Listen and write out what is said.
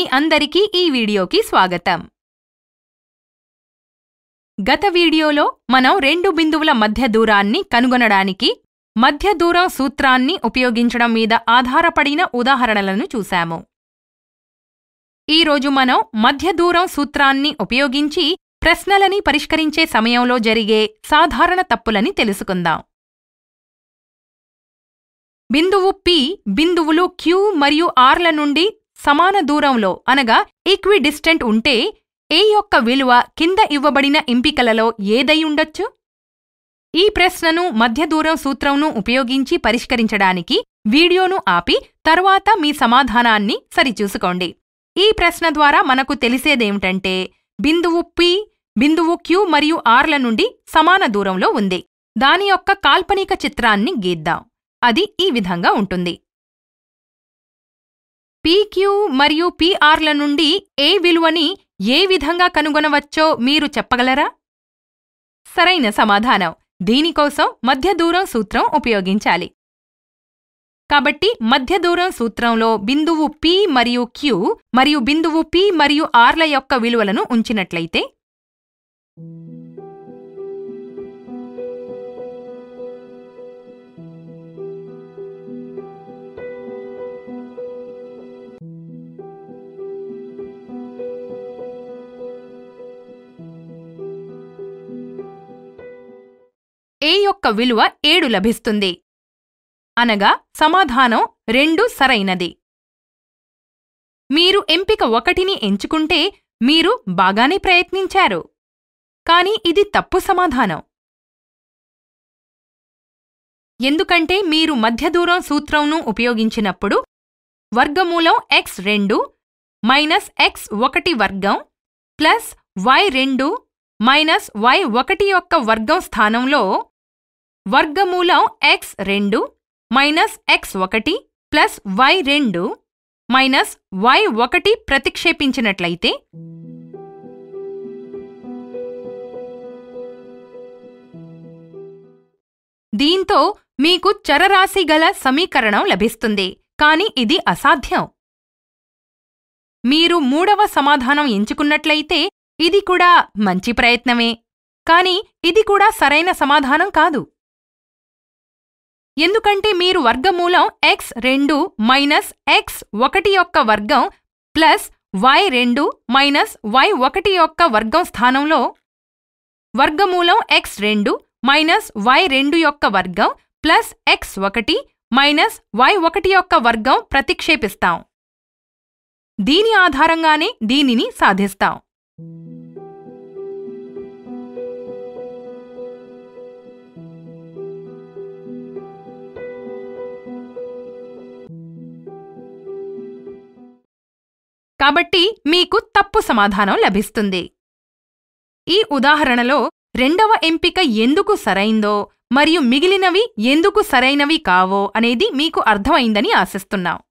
అందరికీ ఈ వీడియోకి స్వాగతం గత వీడియోలో మనం రెండు బిందువుల మధ్య దూరాన్ని కనుగొనడానికి మధ్య దూరం సూత్రాన్ని ఉపయోగించడం మీద ఆధారపడిన ఉదాహరణలను చూశాము ఈరోజు మనం మధ్య దూరం సూత్రాన్ని ఉపయోగించి ప్రశ్నలని పరిష్కరించే సమయంలో జరిగే సాధారణ తప్పులని తెలుసుకుందాం బిందువు P బిందువులు Q మరియు Rల నుండి సమాన దూరంలో అనగా ఈక్విడిస్టెంట్ ఉంటే A యొక్క విలువ కింద ఇవ్వబడిన ఎంపికలలో ఏదై ఉండొచ్చు ఈ ప్రశ్నను మధ్య దూరం సూత్రంను ఉపయోగించి పరిష్కరించడానికి వీడియోను ఆపి తర్వాత మీ సమాధానాన్ని సరిచూసుకోండి ఈ ప్రశ్న ద్వారా మనకు తెలిసేదేమిటంటే బిందువు P బిందువు Q మరియు Rల నుండి సమాన దూరంలో ఉంది దాని యొక్క కాల్పనిక చిత్రాన్ని గీద్దాం అది ఈ విధంగా ఉంటుంది పీక్యూ మరియు పీఆర్ల నుండి ఏ విలువని ఏ విధంగా కనుగొనవచ్చో మీరు చెప్పగలరా సరైన సమాధానం దీనికోసం మధ్య దూరం సూత్రం ఉపయోగించాలి కాబట్టి మధ్య దూరం సూత్రంలో బిందువు పి మరియు క్యూ మరియు బిందువు పి మరియు ఆర్ల యొక్క విలువలను ఉంచినట్లయితే ఏ యొక్క విలువ ఏడు లభిస్తుంది అనగా సమాధానం రెండు సరైనది మీరు ఎంపిక ఒకటిని ఎంచుకుంటే మీరు బాగానే ప్రయత్నించారు కాని ఇది తప్పు సమాధానం ఎందుకంటే మీరు మధ్యదూరం సూత్రంను ఉపయోగించినప్పుడు వర్గమూలం ఎక్స్ రెండు మైనస్ ఎక్స్ ఒకటి వర్గం ప్లస్ వై రెండు మైనస్ వై ఒకటి యొక్క వర్గం స్థానంలో వర్గమూలం ఎక్స్ రెండు మైనస్ ఎక్స్ ఒకటి ప్లస్ వై రెండు మైనస్ వై ఒకటి ప్రతిక్షేపించినట్లయితే దీంతో మీకు చరరాశి గల సమీకరణం లభిస్తుంది కాని ఇది అసాధ్యం మీరు మూడవ సమాధానం ఎంచుకున్నట్లయితే ఇది కూడా మంచి ప్రయత్నమే కాని ఇది కూడా సరైన సమాధానం కాదు ఎందుకంటే మీరు వర్గమూలం ఎక్స్ రెండు మైనస్ ఎక్స్ ఒకటి యొక్క వర్గం ప్లస్ వై రెండు మైనస్ వై ఒకటి యొక్క వర్గం స్థానంలో వర్గమూలం ఎక్స్ రెండు మైనస్ వై రెండు యొక్క వర్గం ప్లస్ ఎక్స్ ఒకటి మైనస్ వై ఒకటి యొక్క వర్గం ప్రతిక్షేపిస్తాం దీని ఆధారంగానే దీనిని సాధిస్తాం కాబట్టి మీకు తప్పు సమాధానం లభిస్తుంది ఈ ఉదాహరణలో రెండవ ఎంపిక ఎందుకు సరైందో మరియు మిగిలినవి ఎందుకు సరైనవి కావో అనేది మీకు అర్థమైందని ఆశిస్తున్నాం